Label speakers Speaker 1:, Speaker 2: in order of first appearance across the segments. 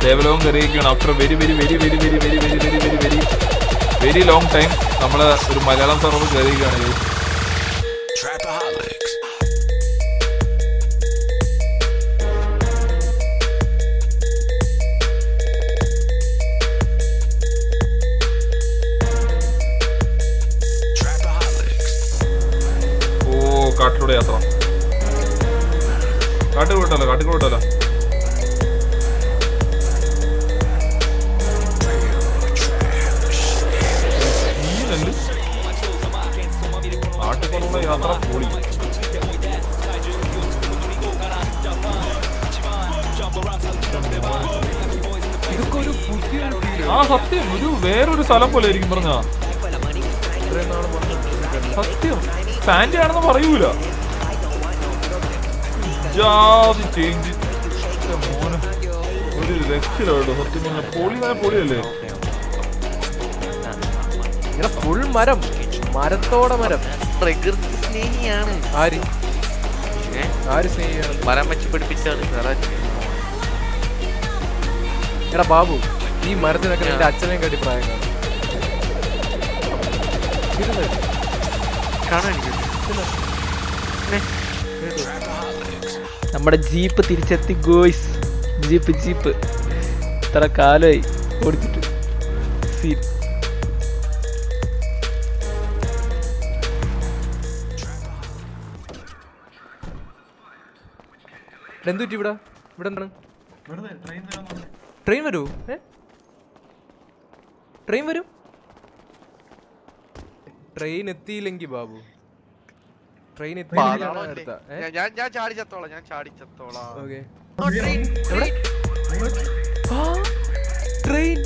Speaker 1: ദേവലോകം കയറിയിരിക്കുകയാണ് after very very very very very very very very very very very long time നമ്മൾ ഒരു Malayalam server കയറിയിരിക്കുകയാണ് guys.
Speaker 2: Trapaholics. Trapaholics.
Speaker 1: ഓ കാട്ടിലൂടെ യാത്ര കാട്ടിൽ വിട്ടല്ലോ കാട്ടിൽ വിട്ടല്ലോ കാട്ടിൽ യാത്ര പൊളി
Speaker 3: ഇതൊക്കെ ഒരു പുതിയ
Speaker 1: ആ സത്യം ഒരു വേറൊരു സ്ഥലം പോലെ ആയിരിക്കും പറഞ്ഞ
Speaker 3: ഇത്രയും നാള് പറഞ്ഞിട്ട്
Speaker 1: സത്യം സാൻഡി ആണെന്ന് പറയൂല ജാതി ചേഞ്ച് മോനെ ഒരു രക്ഷയില്ലോ സത്യം പറഞ്ഞ പൊളി നല്ല പൊളിയല്ലേ
Speaker 3: ഇങ്ങനെ ഫുൾ മരം മരത്തോടെ മരം
Speaker 4: പ്രകൃതി സ്നേഹിയാണ്
Speaker 3: ആര്
Speaker 4: ഏ?
Speaker 3: ആര് സ്നേഹിയാണ്
Speaker 4: മരം വെച്ച് പിടിപ്പിച്ചാണ് വേറെ
Speaker 3: എടാ ബാബു ഈ മരത്തിനൊക്കെ നിന്റെ അച്ഛനെയും കാട്ടി പ്രായം കാണും ഇരുന്ന്
Speaker 4: കാണാൻ എനിക്ക്
Speaker 5: നമ്മുടെ ജീപ്പ് തിരിച്ചെത്തി ഗോയ്സ് ജീപ്പ് ജീപ്പ് ഇത്ര കാലമായി ഓടിച്ചിട്ട് സീൻ
Speaker 3: എന്തു പറ്റി ഇവിടെ ഇവിടെ എന്താണ് ട്രെയിൻ വരൂ ഏ ട്രെയിൻ വരും ട്രെയിൻ എത്തിയില്ലെങ്കിൽ ബാബു ട്രെയിൻ
Speaker 4: പാതാളമല്ലേ?
Speaker 3: എത്തിയില്ല
Speaker 4: ഞാൻ- ഞാൻ ഞാൻ ചാടി ചത്തോളാം ഞാൻ ചാടി ചത്തോളാം
Speaker 3: ഓക്കെ
Speaker 4: ഓ, train, train.
Speaker 3: ട്രെയിൻ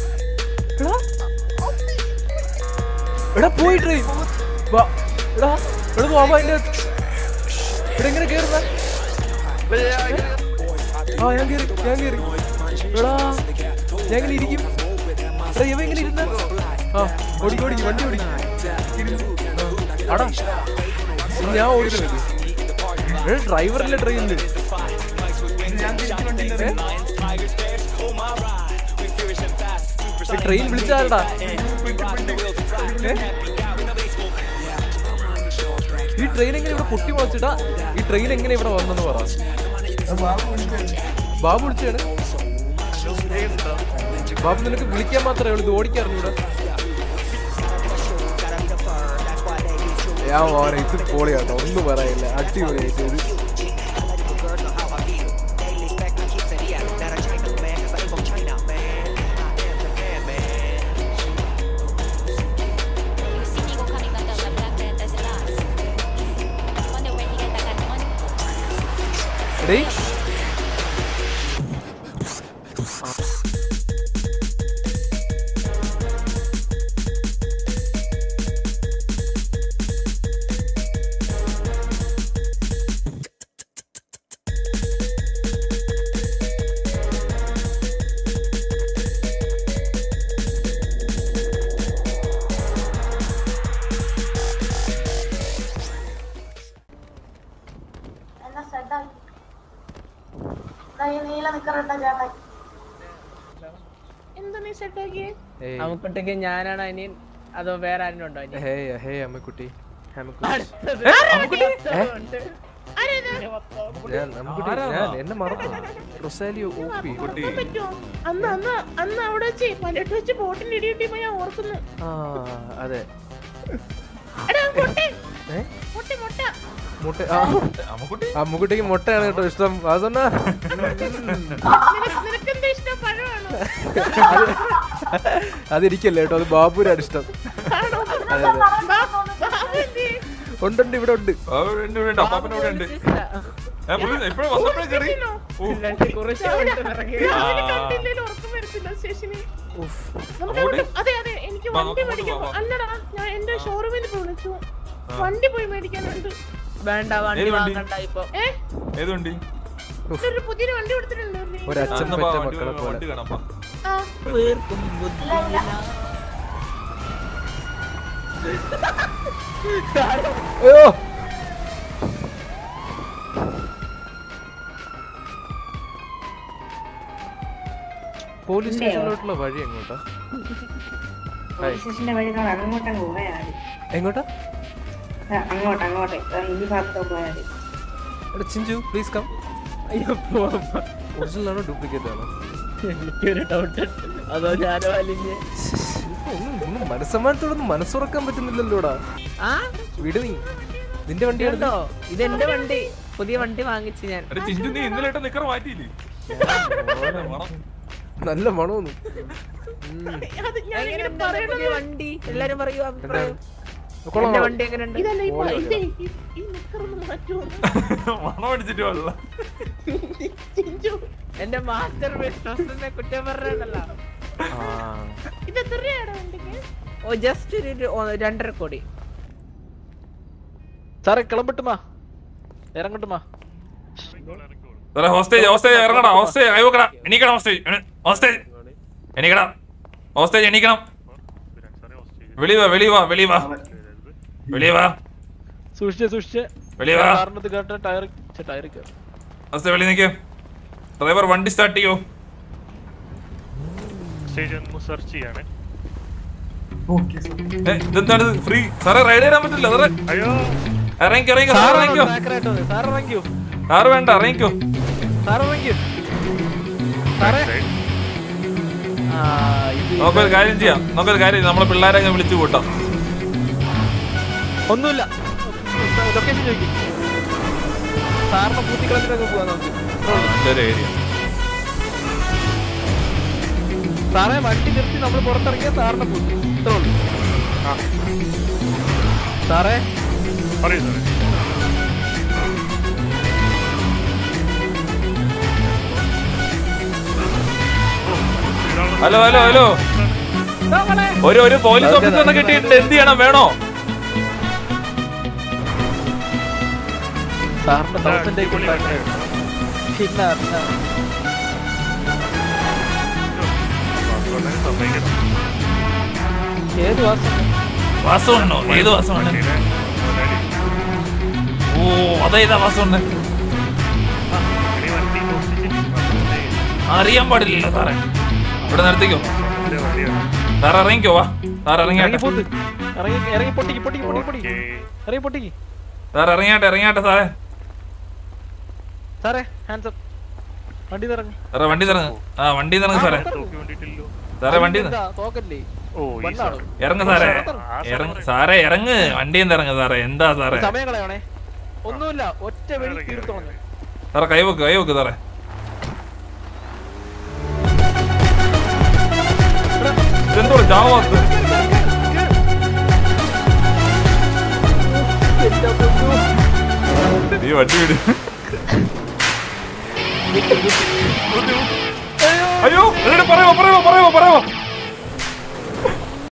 Speaker 3: എടാ പോയി ട്രെയിൻ വാ എടാ എടാ ബാബു അതിന്റെ ഇവിടെ എങ്ങനെ കേറുന്ന
Speaker 4: ഏ, ആ, ഇത്
Speaker 3: ആ ഞാൻ കേറി ഞാൻ കേറി എടാ ഞാൻ എങ്ങനെ ഇരിക്കും എടാ ഇവ എങ്ങനെ ഇരുന്ന ആ ഓടിക്ക് ഓടിക്ക് വണ്ടി ഓടിക്ക് അടാ ഇത് ഞാൻ ഓടിക്കുന്നത് എടാ ഡ്രൈവറിലെ ട്രെയിനില് ട്രെയിൻ വിളിച്ചാരടാ ഈ ട്രെയിൻ എങ്ങനെ ഇവിടെ പൊട്ടി മുളച്ചിട്ടാ ഈ ട്രെയിൻ എങ്ങനെ ഇവിടെ വന്നെന്ന് പറ ബാബു വിളിച്ചാണ് ബാബു നിനക്ക് വിളിക്കാൻ മാത്രമേ ഉള്ളൂ ഇത് ഓടിക്കാറിഞ്ഞൂടെ ഞാൻ മോനെ ഇത് പൊളിയാട്ടോ ഒന്നും പറയില്ല അടിപൊളിയായിട്ട് ഇത്
Speaker 6: You see me go coming like a black Panthers lies. Wonder where he get that kind of money.
Speaker 3: എടേ
Speaker 7: എന്നാ സെറ്റായി ഈ നീല നിക്കറിട്ട ചേട്ടായി എന്താ നീ സെറ്റാക്കിയേ
Speaker 3: ഏയ്
Speaker 5: നമുക്കുണ്ടെങ്കിൽ ഞാനാണ് അനിയൻ അതോ വേറെ ആരെങ്കിലും ഉണ്ടോ അനിയൻ
Speaker 3: ഹേ ഹേ അമ്മക്കുട്ടി അമ്മക്കുട്ടി ഞാൻ അമ്മക്കുട്ടി ഞാൻ എന്നെ മറന്നു റൊസാലിയോ ഓ പി
Speaker 1: കുട്ടി
Speaker 7: പറ്റുമോ അന്ന് അന്ന് അന്ന് അവിടെ വെച്ച് മലയിട്ട് വെച്ച് ബോട്ടിന്റെ ഇടി കിട്ടിയപ്പോ ഞാൻ ഓർക്കുന്നു
Speaker 3: ആ അതെ
Speaker 7: എടാ മുട്ടെ
Speaker 3: ഏ
Speaker 7: മുട്ട മുട്ട
Speaker 3: മുട്ട ആ
Speaker 1: അമ്മക്കുട്ടി
Speaker 3: അമ്മുക്കുട്ടിക്ക് മുട്ടയാണ് കേട്ടോ ഇഷ്ടം അതൊന്ന
Speaker 7: നിനക്കെന്താ ഇഷ്ടം പഴമാണോ
Speaker 3: അതിരിക്കല്ലേ കേട്ടോ അത് ബാബുരാണ് ഇഷ്ടം
Speaker 7: ആണോ
Speaker 3: അതെ അതെ
Speaker 7: ബാബു എന്ത്
Speaker 3: ഉണ്ടുണ്ട് ഇവിടെ ഉണ്ട്
Speaker 1: ആ, ഇവിടെ ഉണ്ട്, ഇവിടെ ഉണ്ട് അപ്പാപ്പൻ ഇവിടെ ഉണ്ട് ഏ, പുള്ളി ഇപ്പഴേ വന്നപ്പോഴേ കയറി ഓ,
Speaker 5: കുറച്ച്
Speaker 7: രാവിലെ കണ്ടില്ലേലും ഉറക്കം വരത്തില്ല സ്റ്റേഷനിൽ
Speaker 3: ഉഫ്.
Speaker 7: നമുക്ക്
Speaker 1: അങ്ങോട്ട്?
Speaker 7: അങ്ങോട്ട് അതെ അതെ എനിക്ക്
Speaker 1: വാ,
Speaker 7: വണ്ടി
Speaker 1: അങ്ങോട്ട്
Speaker 7: മേടിക്കാൻ
Speaker 1: വാ, വാ.
Speaker 7: അല്ലടാ ഞാൻ എന്റെ ഷോറൂമിൽ പോയി വിളിച്ചു വണ്ടി പോയി മേടിക്കാനുണ്ട്
Speaker 5: വേണ്ട വണ്ടി
Speaker 1: ഏത് വണ്ടി?
Speaker 5: വാങ്ങണ്ട ഇപ്പൊ
Speaker 7: ഏ
Speaker 1: ഏത് വണ്ടി
Speaker 7: ഒരു പുതിയൊരു വണ്ടി കൊടുത്തിട്ടുണ്ട് ഒരു
Speaker 3: ഒരു
Speaker 1: ആ,
Speaker 3: അച്ഛൻ
Speaker 1: എന്നാ
Speaker 3: പറ്റ
Speaker 1: വാ, വണ്ടി
Speaker 3: മക്കളെ പോലെ
Speaker 1: വണ്ടി കാണാം അപ്പാ.
Speaker 7: ആ
Speaker 5: വീർക്കും ബുദ്ധിയില്ല
Speaker 3: അയ്യോ പോ പോലീസ് സ്റ്റേഷനിലോട്ടുള്ള വഴി എങ്ങോട്ടാ
Speaker 2: പോലീസ് സ്റ്റേഷന്റെ വഴി നമ്മൾ അങ്ങോട്ടങ്ങ് പോയാൽ മതി
Speaker 3: എങ്ങോട്ടാ
Speaker 2: ആ, അങ്ങോട്ട് അങ്ങോട്ട് ആ, ഈ ഭാഗത്തോട്ട് പോയാൽ മതി
Speaker 3: എടാ ചിഞ്ചു പ്ലീസ് കം
Speaker 5: അയ്യോ പോവാ.
Speaker 3: ഒറിജിനൽ ആണോ ഡ്യൂപ്ലിക്കേറ്റ് ആണോ
Speaker 5: എനിക്കൊരു ഡൗട്ട് അതോ ഞാനോ അലിഞ്ഞ്
Speaker 3: ഒന്നും ഒന്നും മനസ്സമാനത്തോടൊന്നും മനസ്സുറക്കാൻ പറ്റുന്നില്ലല്ലോടാ
Speaker 5: ആ
Speaker 3: വിട് നീ നിന്റെ വണ്ടിയാണ്
Speaker 5: കേട്ടോ ഇതെന്റെ വണ്ടി പുതിയ വണ്ടി വാങ്ങിച്ചു ഞാൻ
Speaker 1: എടാ ചിഞ്ചു നീ ഇന്നലെ ഇട്ട നിക്കർ മാറ്റിയില്ലേ
Speaker 3: നല്ല മണമൊന്നും
Speaker 7: അത് ഞാൻ
Speaker 5: എങ്ങനെ
Speaker 7: ഇങ്ങനെ
Speaker 5: ഉണ്ട് എന്റെ പുതിയ വണ്ടി എല്ലാരും പറയൂ അഭിപ്രായം
Speaker 3: കൊള്ളാം,
Speaker 5: എന്റെ
Speaker 3: കൊള്ളാം.
Speaker 5: വണ്ടി എങ്ങനെയുണ്ട്
Speaker 7: ഇതല്ല ഈ പ- ഇത് ഈ- ഈ നിക്കറൊന്ന് മാറ്റുമോ
Speaker 1: മണം അടിച്ചിട്ട് പാടില്ല
Speaker 7: ചിഞ്ചു
Speaker 5: എന്റെ മാസ്റ്റർ ബിസിനസിനെ കുറ്റം പറഞ്ഞല്ലോ
Speaker 3: ആ
Speaker 7: ഇത് എത്ര രൂപയുടെ വണ്ടിക്ക്
Speaker 5: ഓ ജസ്റ്റ് ഒരു ഒ- രണ്ടര കോടി
Speaker 8: സാറേ കിളമ്പട്ടുമാ ഇറങ്ങട്ടുമാ
Speaker 1: സാറേ ഹോസ്റ്റേജ് ഹോസ്റ്റേജ് ഇറങ്ങടാ ഹോസ്റ്റേജ് അയവക്കടാ എണീക്കണം ഹോസ്റ്റേജ് എണീ- ഹോസ്റ്റേജ് എണീക്കടാ ഹോസ്റ്റേജ് എണീക്കണം വെളി വാ വെളി വാ വെളി വാ വെളി വാ
Speaker 8: സൂക്ഷിച്ച് സൂക്ഷിച്ച്
Speaker 1: വെളി വാ
Speaker 8: കാറിനകത്ത് കേട്ട ടയർ ടയർ കയറും
Speaker 1: ഹോസ്റ്റേജ് വെളി നിൽക്ക് ഡ്രൈവർ വണ്ടി സ്റ്റാർട്ട് ചെയ്യോ
Speaker 9: സ്റ്റേജ് ഒന്ന് സെർച്ച് ചെയ്യാണ്
Speaker 1: ഏ, ഇതെന്താണ് ഫ്രീ സാറേ റൈഡ് ചെയ്യാൻ പറ്റില്ല സാറേ
Speaker 9: അയ്യോ
Speaker 1: ഇറങ്ങിക്കോ ഇറങ്ങിക്കോ സാർ ഇറങ്ങിക്കോ
Speaker 8: സാർ ഇറങ്ങിയോ
Speaker 1: കാറ് വേണ്ട ഇറങ്ങിക്കോ
Speaker 8: സാർ ഇറങ്ങിയോ സാറേ ആ ഇത്
Speaker 1: നമുക്കൊരു കാര്യം ചെയ്യാം നമുക്കൊരു കാര്യം ചെയ്യാം. നമ്മളെ പിള്ളേരെ അങ്ങ് വിളിച്ചു കൂട്ടാം
Speaker 8: ഒന്നുമില്ല ലൊക്കേഷൻ ചോദിക്കും സാറിനെ പൂത്തിക്കളത്തിലൊക്കെ പോവാൻ നമുക്ക്
Speaker 1: നല്ലൊരു ഏരിയ
Speaker 8: സാറേ വണ്ടി നിർത്തി നമ്മൾ പുറത്തിറങ്ങിയ സാറിനെ പൂത്തി ഇത്രേ ഉള്ളൂ ആ സാറേ
Speaker 9: പറയൂ സാറേ
Speaker 1: ഹലോ ഹലോ ഹലോ ഒരു ഒരു പോലീസ് ഓഫീസറിനെ കിട്ടിയിട്ടുണ്ട് എന്ത് ചെയ്യണം വേണോ
Speaker 8: സാറിന്റെ തൗസൻഡ് പിന്നെ പിന്നെ
Speaker 9: സമ്മതിക്കണം
Speaker 8: ഏത് മാസം
Speaker 1: വാസമുണ്ടോ ഏത് വാസമാണ്
Speaker 9: പിന്നെ മുതലാളി
Speaker 1: ഓ അതേതാ വാസമുണ്ട്
Speaker 9: ഇനി വണ്ടി മോഷ്ടിച്ചിട്ട്
Speaker 1: അറിയാൻ പാടില്ലല്ലോ സാറേ ഇവിടെ നിർത്തിക്കോ
Speaker 9: എന്റെ വണ്ടിയാണ്
Speaker 1: സാർ ഇറങ്ങിക്കോ വാ സാർ
Speaker 8: ഇറങ്ങി
Speaker 1: ഇറങ്ങിയാട്ടെ
Speaker 8: പോത്ത് ഇറങ്ങി ഇറങ്ങി പൊട്ടിക്ക് പൊട്ടിക്ക് പൊട്ടിക്ക് പൊട്ടിക്ക്
Speaker 9: ഓക്കേ.
Speaker 8: ഇറങ്ങി പൊട്ടിക്ക്
Speaker 1: സാർ ഇറങ്ങിയാട്ടെ ഇറങ്ങിയാട്ടെ സാറേ
Speaker 8: സാറേ ഹാൻഡ്സ് അപ്പ് വണ്ടി ഇറങ്ങി
Speaker 1: സാറേ വണ്ടി ഇറങ്ങ് ആ വണ്ടി ഇറങ്ങ് സാറേ
Speaker 9: തോക്കി വേണ്ടിയിട്ടില്ലല്ലോ
Speaker 1: സാറേ വണ്ടി
Speaker 8: തോക്കല്ലേ
Speaker 9: ഓ ഈ
Speaker 8: വണ്ണാണോ
Speaker 9: സാധനം.
Speaker 1: ഇറങ്ങ് സാറേ ഇറങ്ങ് സാറേ ഇറങ്ങ് വണ്ടിയിൽ നിന്ന് ഇറങ്ങ് സാറേ എന്താ സാറേ
Speaker 8: സമയം കളയണേ ഒന്നുമില്ല ഒറ്റ വെടി തീർത്തോളഞ്ഞു
Speaker 1: സാറേ കൈ വെക്ക് കൈ വെക്ക് സാറേ ഇതെന്തോ ചാവാത്ത നീ വണ്ടി വിട് അയ്യോ എന്നിട്ട് പറയുമോ പറയുമോ പറയുമോ പറയുമോ